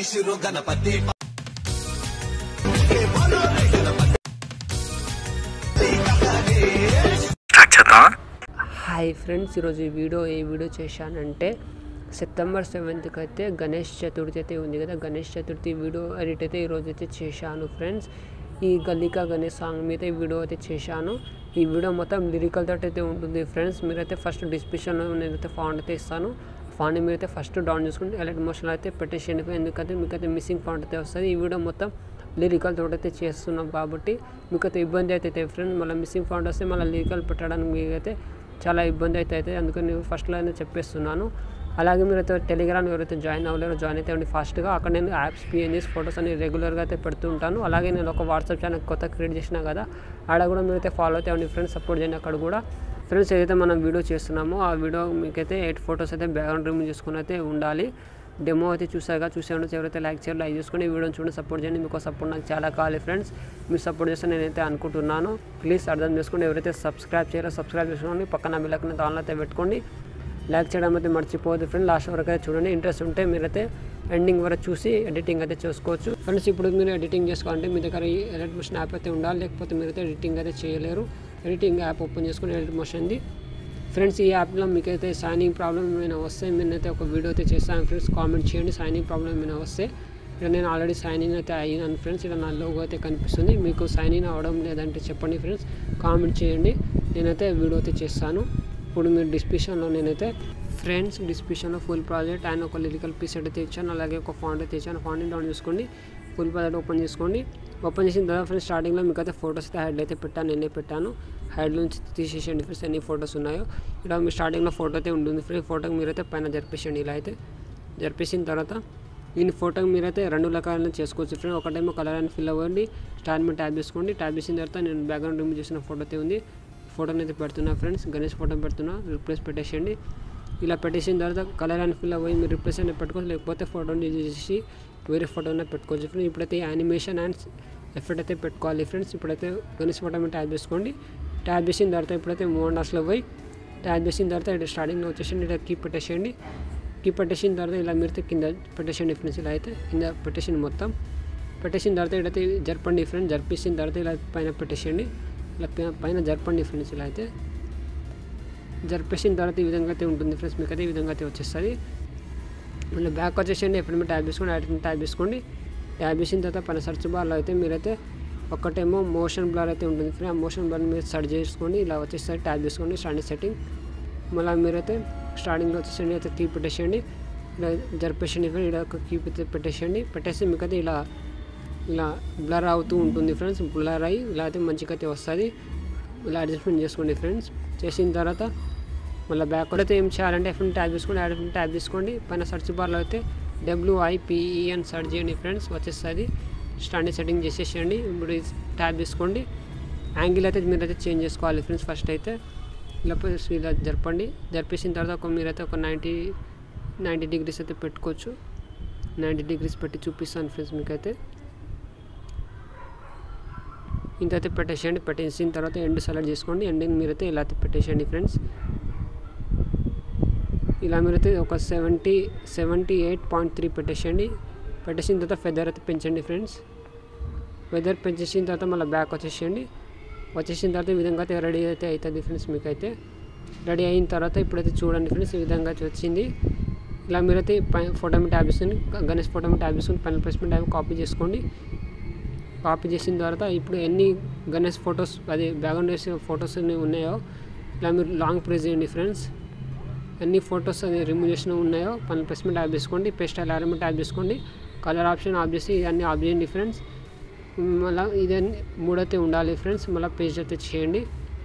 శిరు Ganapati hi friends ఈరోజు ఈ video ఏ వీడియో చేశానంటే సెప్టెంబర్ సెవెంత్కి అయితే గణేష్ చతుర్థి అయితే ఉంది కదా గణేష్ చతుర్థి వీడియో ఎడిట్ అయితే ఈరోజు అయితే చేశాను ఫ్రెండ్స్ ఈ గల్లికా గణేష్ సాంగ్ మీద ఈ వీడియో అయితే చేశాను ఈ వీడియో మొత్తం లిరికల్ తోటి అయితే ఉంటుంది ఫ్రెండ్స్ మీరైతే ఫస్ట్ డిస్క్రిప్షన్లో నేనైతే ఫాంట్ అయితే ఇస్తాను ఫాంట్ మీరైతే ఫస్ట్ డౌన్ చేసుకుంటే ఎలక్ట్ మోషన్ అయితే పెట్టేసేయండి ఎందుకంటే మీకైతే మిస్సింగ్ ఫాంట్ అయితే వస్తుంది ఈ వీడియో మొత్తం లిరికల్ తోటి అయితే చేస్తున్నాం కాబట్టి మీకైతే ఇబ్బంది అయితే ఫ్రెండ్స్ మళ్ళీ మిస్సింగ్ ఫాంట్ వస్తే మళ్ళీ లిరికల్ పెట్టడానికి మీకైతే చాలా ఇబ్బంది అయితే అవుతుంది అందుకని నేను ఫస్ట్లోనే చెప్పేస్తున్నాను అలాగే మీరు అయితే టెలిగ్రామ్ ఎవరైతే జాయిన్ అవ్వలేరో జాయిన్ అయితే ఉండి ఫాస్ట్గా అక్కడ నేను యాప్స్ పిఎన్జీస్ ఫొటోస్ అని రెగ్యులర్గా అయితే పెడుతూ ఉంటాను అలాగే నేను ఒక వాట్సాప్ ఛానల్ కొత్త క్రియేట్ చేసినా కదా ఆడ కూడా మీరైతే ఫాలో అయితే ఉండి ఫ్రెండ్స్ సపోర్ట్ చేయండి అక్కడ కూడా ఫ్రెండ్స్ ఏదైతే మనం వీడియో చేస్తున్నామో ఆ వీడియో మీకైతే ఎయిట్ ఫొటోస్ అయితే బ్యాక్గ్రౌండ్ రిమూవ్ చేసుకుని అయితే ఉండాలి డెమో అయితే చూసాక చూసే ఉండొచ్చు ఎవరైతే లైక్ చేయాలి లైక్ చేసుకుని ఈ వీడియోని చూడండి సపోర్ట్ చేయండి మీకు సపోర్ట్ నాకు చాలా కావాలి ఫ్రెండ్స్ మీరు సపోర్ట్ చేస్తే నేనైతే అనుకుంటున్నాను ప్లీజ్ అర్థం చేసుకోండి ఎవరైతే సబ్స్క్రైబ్ చేయాలో సబ్స్క్రైబ్ చేసుకోండి పక్కన బిల్లకన ఆన్లో అయితే పెట్టుకోండి లైక్ చేయడం అయితే మర్చిపోవద్దు ఫ్రెండ్ లాస్ట్ వరకు అయితే చూడండి ఇంట్రెస్ట్ ఉంటే మీరైతే ఎండింగ్ వరకు చూసి ఎడిటింగ్ అయితే చేసుకోవచ్చు ఫ్రెండ్స్ ఇప్పుడు మీరు ఎడిటింగ్ చేసుకోవాలంటే మీ దగ్గర ఈ ఎడిట్ మోషన్ యాప్ అయితే ఉండాలి లేకపోతే మీరైతే ఎడిటింగ్ అయితే చేయలేరు ఎడిటింగ్ యాప్ ఓపెన్ చేసుకుని ఎడిట్ మోషన్ది ఫ్రెండ్స్ ఈ యాప్లో మీకైతే సైనింగ్ ప్రాబ్లం ఏమైనా వస్తే నేనైతే ఒక వీడియో అయితే చేస్తాను ఫ్రెండ్స్ కామెంట్ చేయండి సైనింగ్ ప్రాబ్లం ఏమైనా వస్తే ఇక్కడ నేను ఆల్రెడీ సైన్ ఇన్ అయితే అయినాను ఫ్రెండ్స్ ఇక్కడ నా లోగో అయితే కనిపిస్తుంది మీకు సైన్ ఇన్ అవ్వడం లేదంటే చెప్పండి ఫ్రెండ్స్ కామెంట్ చేయండి నేనైతే వీడియో అయితే చేస్తాను ఇప్పుడు మీరు డిస్క్రిప్షన్లో నేనైతే ఫ్రెండ్స్ డిస్క్రిప్షన్లో ఫుల్ ప్రాజెక్ట్ అండ్ ఒక లిరికల్ పీస్ అయితే ఇచ్చాను అలాగే ఒక ఫాంట్ అయితే ఇచ్చాను ఫాంట్ని డౌన్ చేసుకోండి ఫుల్ ప్రాజెక్ట్ ఓపెన్ చేసుకోండి ఓపెన్ చేసిన తర్వాత ఫ్రెండ్స్ స్టార్టింగ్లో మీకు అయితే ఫొటోస్ అయితే హైడ్ అయితే పెట్టాను నేనే పెట్టాను హైడ్ నుంచి తీసేసేయండి ఫ్రెండ్స్ ఎన్ని ఫొటోస్ ఉన్నాయో ఇక్కడ మీ స్టార్టింగ్లో ఫోటో అయితే ఉంటుంది ఫ్రెండ్స్ ఫోటోకి మీరైతే పైన జరిపేసేయండి ఇలా అయితే జరిపేసిన తర్వాత ఈ ఫోటోకి మీరైతే రెండు రకాలను చేసుకోవచ్చు ఫ్రెండ్ ఒకటేమో కలర్ అండ్ ఫిల్ అవ్వండి స్టార్ మీద ట్యాబ్ చేసుకోండి ట్యాబ్ చేసిన తర్వాత నేను బ్యాక్గ్రౌండ్ రిమూవ్ చేసిన ఫోటో అయితే ఉంది ఫోటోని అయితే పెడుతున్నా ఫ్రెండ్స్ గణేష్ ఫోటో పెడుతున్నా రిప్లేస్ పెట్టేసేయండి ఇలా పెట్టేసిన తర్వాత కలర్ అండ్ ఫిల్ అవ్వి మీరు రిప్లేస్ అయినా పెట్టుకోవచ్చు లేకపోతే ఫోటోని యూజ్ చేసి వేరే ఫోటోనే పెట్టుకోవచ్చు ఫ్రెండ్స్ ఇప్పుడైతే యానిమేషన్ అండ్ ఎఫెక్ట్ అయితే పెట్టుకోవాలి ఫ్రెండ్స్ ఇప్పుడైతే గణేష్ ఫోటో మీద ట్యాబ్ చేసుకోండి ట్యాబ్ చేసిన తర్వాత ఇప్పుడైతే మూవ్ డాస్లో పోయి ట్యాబ్ చేసిన తర్వాత ఇక్కడ స్టార్టింగ్లో వచ్చేసి ఇక్కడ కీ పెట్టేసేయండి కీ పెట్టేసిన తర్వాత ఇలా మీరైతే కింద పెట్టేసేయండి ఫ్రెండ్స్ ఇలా అయితే కింద పెట్టేసింది మొత్తం పెట్టేసిన తర్వాత ఇక్కడైతే జరపండి ఫ్రెండ్స్ జరిపేసిన తర్వాత ఇలా పైన పెట్టేసేయండి ఇలా పైన- పైన జరపండి ఫ్రెండ్స్ ఇలా అయితే జరిపేసిన తర్వాత ఈ విధంగా అయితే ఉంటుంది ఫ్రెండ్స్ మీకు అయితే ఈ విధంగా అయితే వచ్చేస్తుంది మళ్ళీ బ్యాక్ వచ్చేసేయండి ఎప్పుడైనా ట్యాబ్ చేసుకోండి ఐటమ్ ట్యాబ్ చేసుకోండి ట్యాబ్ చేసిన తర్వాత పైన సర్చ్ బార్లో అయితే మీరైతే ఒకటేమో మోషన్ బ్లర్ అయితే ఉంటుంది ఫ్రెండ్ ఆ మోషన్ బ్లర్ మీరు సెర్చ్ చేసుకోండి ఇలా వచ్చేసరికి ట్యాబ్ చేసుకోండి స్టాండింగ్ సెట్టింగ్ మళ్ళీ మీరైతే స్టార్టింగ్లో వచ్చేసండి అయితే కీ పెట్టేసేయండి ఇలా జరిపేసేయండి ఫ్రెండ్ ఇలా ఒక కీ అయితే పెట్టేసేయండి పెట్టేసి మీకు అయితే ఇలా ఇలా బ్లర్ అవుతూ ఉంటుంది ఫ్రెండ్స్ బ్లర్ అయ్యి ఇలా అయితే మంచిగా అయితే వస్తుంది ఇలా అడ్జస్ట్మెంట్ చేసుకోండి ఫ్రెండ్స్ చేసిన తర్వాత మళ్ళీ బ్యాక్ అయితే ఏం చేయాలంటే ఎఫ్ఎన్ ట్యాబ్ చేసుకోండి యాడ్ ట్యాబ్ చేసుకోండి పైన సెర్చ్ బార్లో అయితే డబ్ల్యూఐపిఈఎన్ సెర్చ్ చేయండి ఫ్రెండ్స్ వచ్చేస్తుంది స్టాండింగ్ సెట్టింగ్ చేసేసేయండి ఇప్పుడు ఇది ట్యాబ్ చేసుకోండి యాంగిల్ అయితే మీరైతే చేంజ్ చేసుకోవాలి ఫ్రెండ్స్ ఫస్ట్ అయితే ఇలా పోయి ఇలా జరపండి జరిపేసిన తర్వాత ఒక మీరైతే ఒక నైంటీ నైంటీ డిగ్రీస్ అయితే పెట్టుకోవచ్చు నైంటీ డిగ్రీస్ పెట్టి చూపిస్తాను ఫ్రెండ్స్ మీకైతే ఇంత అయితే పెట్టేసేయండి పెట్టేసిన తర్వాత ఎండ్ సెలెక్ట్ చేసుకోండి ఎండింగ్ మీరైతే ఇలా అయితే పెట్టేసేయండి ఫ్రెండ్స్ ఇలా మీరైతే ఒక seventy seventy eight point three పెట్టేసేయండి పెట్టేసిన తర్వాత ఫెదర్ అయితే పెంచండి ఫ్రెండ్స్ వెదర్ పెంచేసిన తర్వాత మళ్ళీ బ్యాక్ వచ్చేసేయండి వచ్చేసిన తర్వాత ఈ విధంగా అయితే రెడీ అయితే అవుతుంది ఫ్రెండ్స్ మీకైతే రెడీ అయిన తర్వాత ఇప్పుడైతే చూడండి ఫ్రెండ్స్ ఈ విధంగా అయితే వచ్చింది ఇలా మీరైతే పై ఫోటో మీద ట్యాబ్ చేసుకుని గణేష్ ఫోటో మీద ట్యాబ్ చేసుకుని పైన ప్రెస్ మీద ట్యాబ్ కాపీ చేసుకోండి కాపీ చేసిన తర్వాత ఇప్పుడు ఎన్ని గణేష్ ఫొటోస్ అది బ్యాక్గ్రౌండ్ వేసిన ఫొటోస్ అన్ని ఉన్నాయో ఇలా మీరు లాంగ్ ప్రెస్ చేయండి ఫ్రెండ్స్ ఎన్ని ఫొటోస్ అది రిమూవ్ చేసిన ఉన్నాయో పైన ప్రెస్ మీద ట్యాబ్ చేసుకోండి పేస్ట్ అలారం ట్యాబ్ చేసుకోండి కలర్ ఆప్షన్ ఆఫ్ చేసి ఇవన్నీ ఆఫ్ చేయండి ఫ్రెండ్స్ మళ్ళీ ఇదన్నీ మూడైతే ఉండాలి ఫ్రెండ్స్ మళ్ళీ పేజ్ అయితే చేయండి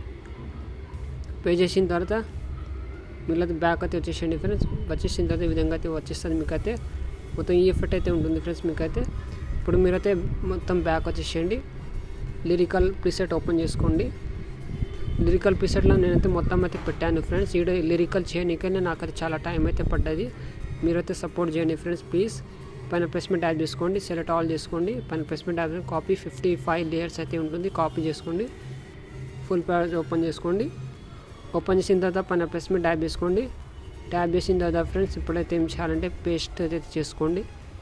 పే చేసిన తర్వాత మీరు బ్యాక్ అయితే వచ్చేసేయండి ఫ్రెండ్స్ వచ్చేసిన తర్వాత ఈ విధంగా అయితే వచ్చేస్తుంది మీకైతే మొత్తం ఈ ఎఫెక్ట్ అయితే ఉంటుంది ఫ్రెండ్స్ మీకైతే ఇప్పుడు మీరైతే మొత్తం బ్యాక్ వచ్చేసేయండి లిరికల్ ప్రీసెట్ ఓపెన్ చేసుకోండి లిరికల్ ప్రీసెట్లో నేనైతే మొత్తం అయితే పెట్టాను ఫ్రెండ్స్ ఈడ లిరికల్ చేయడానికైనా నాకు అది చాలా టైం అయితే పడ్డది మీరైతే సపోర్ట్ చేయండి ఫ్రెండ్స్ ప్లీజ్ పైన ప్రెస్మెంట్ యాడ్ చేసుకోండి సెలెక్ట్ ఆల్ చేసుకోండి పైన ప్రెస్మెంట్ add copy fifty five layers అయితే ఉంటుంది కాపీ చేసుకోండి ఫుల్ పేజ్ ఓపెన్ చేసుకోండి ఓపెన్ చేసిన తర్వాత పైన ప్రెస్మెంట్ ట్యాబ్ చేసుకోండి ట్యాబ్ చేసిన తర్వాత ఫ్రెండ్స్ ఇప్పుడైతే ఏం చేయాలంటే పేస్ట్ అయితే చేసుకోండి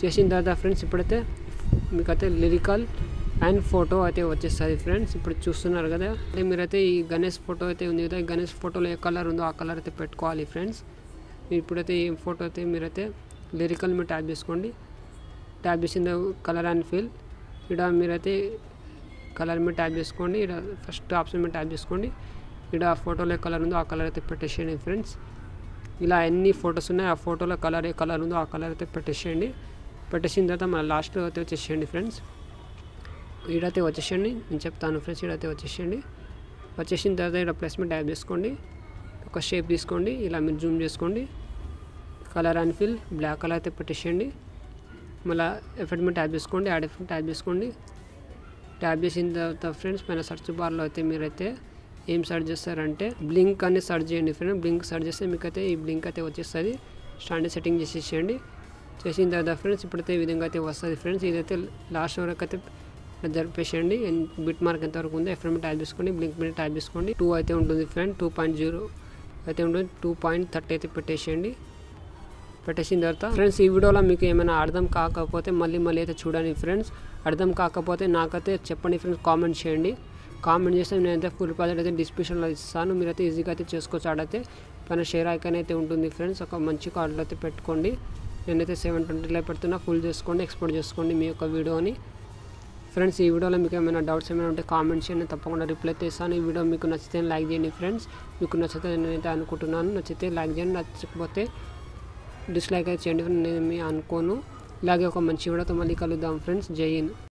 చేసిన తర్వాత ఫ్రెండ్స్ ఇప్పుడైతే మీకైతే లిరికల్ అండ్ ఫోటో అయితే వచ్చేస్తుంది ఫ్రెండ్స్ ఇప్పుడు చూస్తున్నారు కదా అంటే మీరైతే ఈ గణేష్ ఫోటో అయితే ఉంది కదా ఈ గణేష్ ఫోటోలో ఏ కలర్ ఉందో ఆ కలర్ అయితే పెట్టుకోవాలి ఫ్రెండ్స్ ఇప్పుడైతే ఈ ఫోటో అయితే మీరైతే లిరికల్ మీరు ట్యాప్ చేసుకోండి ట్యాప్ చేసిన కలర్ అండ్ ఫీల్ ఇక్కడ మీరైతే కలర్ మీద ట్యాప్ చేసుకోండి ఇక్కడ ఫస్ట్ ఆప్షన్ మీద ట్యాప్ చేసుకోండి ఇక్కడ ఫోటోలో ఏ కలర్ ఉందో ఆ కలర్ అయితే పెట్టేసేయండి ఫ్రెండ్స్ ఇలా ఎన్ని ఫొటోస్ ఉన్నాయో ఆ ఫోటోలో కలర్ ఏ కలర్ ఉందో ఆ కలర్ అయితే పెట్టేసేయండి పెట్టేసిన తర్వాత మన లాస్ట్లో అయితే వచ్చేసేయండి ఫ్రెండ్స్ ఈడైతే వచ్చేసేయండి నేను చెప్తాను ఫ్రెండ్స్ ఈడైతే వచ్చేసేయండి వచ్చేసిన తర్వాత ఇక్కడ ప్లస్ మీద ట్యాప్ చేసుకోండి ఒక షేప్ తీసుకోండి ఇలా మీరు జూమ్ చేసుకోండి colour and fill black colour అయితే పెట్టేసేయండి మళ్ళీ ఎఫెక్ట్ మీద ట్యాప్ చేసుకోండి యాడ్ ఎఫెక్ట్ ట్యాప్ చేసుకోండి ట్యాప్ చేసిన తర్వాత ఫ్రెండ్స్ పైన సెర్చ్ బార్లో అయితే మీరైతే ఏం సెర్చ్ చేస్తారంటే బ్లింక్ అని సెర్చ్ చేయండి ఫ్రెండ్ బ్లింక్ సెర్చ్ చేస్తే మీకు అయితే ఈ బ్లింక్ అయితే వచ్చేస్తుంది స్టాండర్డ్ సెట్టింగ్ చేసేసేయండి చేసిన తర్వాత ఫ్రెండ్స్ ఇప్పుడైతే ఈ విధంగా అయితే వస్తుంది ఫ్రెండ్స్ ఇదైతే లాస్ట్ వరకు అయితే జరిపేసేయండి బిట్ మార్క్ ఎంతవరకు ఉందో ఎఫ్ఎం ట్యాప్ చేసుకోండి బ్లింక్ మీద ట్యాప్ చేసుకోండి టూ అయితే ఉంటుంది ఫ్రెండ్ టూ పాయింట్ జీరో అయితే ఉంటుంది టూ పాయింట్ థర్టీ అయితే పెట్టేసేయండి పెట్టేసిన తర్వాత ఫ్రెండ్స్ ఈ వీడియోలో మీకు ఏమైనా అర్థం కాకపోతే మళ్ళీ మళ్ళీ అయితే చూడండి ఫ్రెండ్స్ అర్థం కాకపోతే నాకైతే చెప్పండి ఫ్రెండ్స్ కామెంట్ చేయండి కామెంట్ చేస్తే నేనైతే ఫుల్ ప్రాజెక్ట్ అయితే డిస్క్రిప్షన్లో ఇస్తాను మీరైతే ఈజీగా అయితే చేసుకోవచ్చు ఆడైతే పైన షేర్ ఐకాన్ అయితే ఉంటుంది ఫ్రెండ్స్ ఒక మంచి కార్డులో అయితే పెట్టుకోండి నేనైతే సెవెన్ ట్వంటీలో పెడుతున్నా ఫుల్ చేసుకోండి ఎక్స్పోర్ట్ చేసుకోండి మీ యొక్క వీడియోని ఫ్రెండ్స్ ఈ వీడియోలో మీకు ఏమైనా డౌట్స్ ఏమైనా ఉంటే కామెంట్ చేయండి తప్పకుండా రిప్లై అయితే ఇస్తాను ఈ వీడియో మీకు నచ్చితే లైక్ చేయండి ఫ్రెండ్స్ మీకు నచ్చితే నేనైతే అనుకుంటున్నాను నచ్చితే లైక్ చేయండి నచ్చకపోతే డిస్లైక్ అయితే చేయండి నేను మీ అనుకోను ఇలాగే ఒక మంచి వీడియోతో మళ్ళీ కలుద్దాం ఫ్రెండ్స్ జై హింద్